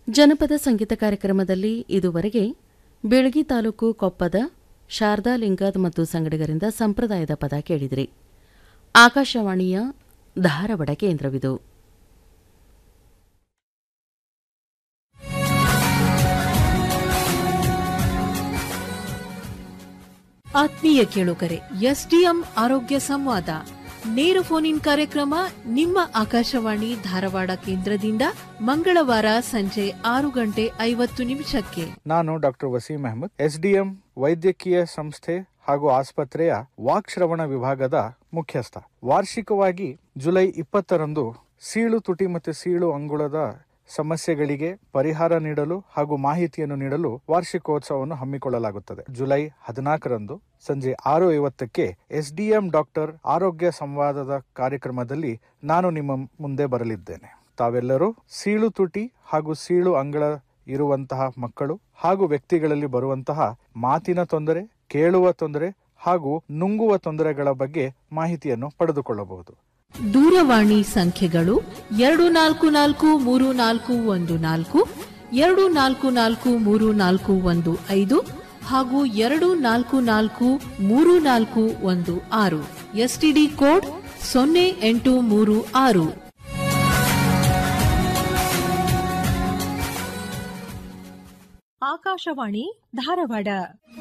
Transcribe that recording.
ಜನಪದ ಸಂಗೀತ ಕಾರ್ಯಕ್ರಮದಲ್ಲಿ ಇದುವರೆಗೆ ಬೆಳಗಿ ತಾಲೂಕು ಕೊಪ್ಪದ ಶಾರದಾ ಲಿಂಗದ್ ಮತ್ತು ಸಂಗಡಿಗರಿಂದ ಸಂಪ್ರದಾಯದ ಪದ ಕೇಳಿದಿರಿ ಆಕಾಶವಾಣಿಯ ಧಾರವಾಡ ಕೇಂದ್ರವಿದು ಆತ್ಮೀಯ ಕೇಳುಗರೆ ಎಸ್ಡಿಎಂ ಆರೋಗ್ಯ ಸಂವಾದ ನೇರ ಫೋನ್ ಇನ್ ಕಾರ್ಯಕ್ರಮ ನಿಮ್ಮ ಆಕಾಶವಾಣಿ ಧಾರವಾಡ ಕೇಂದ್ರದಿಂದ ಮಂಗಳವಾರ ಸಂಜೆ ಆರು ಗಂಟೆ ಐವತ್ತು ನಿಮಿಷಕ್ಕೆ ನಾನು ಡಾಕ್ಟರ್ ವಸೀಂ ಅಹಮದ್ ಎಸ್ಡಿಎಂ ವೈದ್ಯಕೀಯ ಸಂಸ್ಥೆ ಹಾಗೂ ಆಸ್ಪತ್ರೆಯ ವಾಕ್ಶ್ರವಣ ವಿಭಾಗದ ಮುಖ್ಯಸ್ಥ ವಾರ್ಷಿಕವಾಗಿ ಜುಲೈ ಇಪ್ಪತ್ತರಂದು ಸೀಳು ತುಟಿ ಮತ್ತು ಸೀಳು ಅಂಗುಳದ ಸಮಸ್ಯೆಗಳಿಗೆ ಪರಿಹಾರ ನೀಡಲು ಹಾಗೂ ಮಾಹಿತಿಯನ್ನು ನೀಡಲು ವಾರ್ಷಿಕೋತ್ಸವವನ್ನು ಹಮ್ಮಿಕೊಳ್ಳಲಾಗುತ್ತದೆ ಜುಲೈ ಹದಿನಾಲ್ಕರಂದು ಸಂಜೆ ಆರು ಐವತ್ತಕ್ಕೆ ಎಸ್ಡಿಎಂ ಡಾಕ್ಟರ್ ಆರೋಗ್ಯ ಸಂವಾದದ ಕಾರ್ಯಕ್ರಮದಲ್ಲಿ ನಾನು ನಿಮ್ಮ ಮುಂದೆ ಬರಲಿದ್ದೇನೆ ತಾವೆಲ್ಲರೂ ಸೀಳು ತುಟಿ ಹಾಗೂ ಸೀಳು ಅಂಗಳ ಇರುವಂತಹ ಮಕ್ಕಳು ಹಾಗೂ ವ್ಯಕ್ತಿಗಳಲ್ಲಿ ಬರುವಂತಹ ಮಾತಿನ ತೊಂದರೆ ಕೇಳುವ ತೊಂದರೆ ಹಾಗೂ ನುಂಗುವ ತೊಂದರೆಗಳ ಬಗ್ಗೆ ಮಾಹಿತಿಯನ್ನು ಪಡೆದುಕೊಳ್ಳಬಹುದು ದೂರವಾಣಿ ಸಂಖ್ಯೆಗಳು ಎರಡು ನಾಲ್ಕು ನಾಲ್ಕು ಮೂರು ನಾಲ್ಕು ಒಂದು ನಾಲ್ಕು ಎರಡು ನಾಲ್ಕು ನಾಲ್ಕು ಮೂರು ನಾಲ್ಕು ಒಂದು ಐದು ಹಾಗೂ ಎರಡು ನಾಲ್ಕು ನಾಲ್ಕು ಮೂರು ನಾಲ್ಕು ಒಂದು ಆರು ಎಸ್ಟಿಡಿ ಕೋಡ್ ಸೊನ್ನೆ ಎಂಟು ಮೂರು ಆರು ಆಕಾಶವಾಣಿ ಧಾರವಾಡ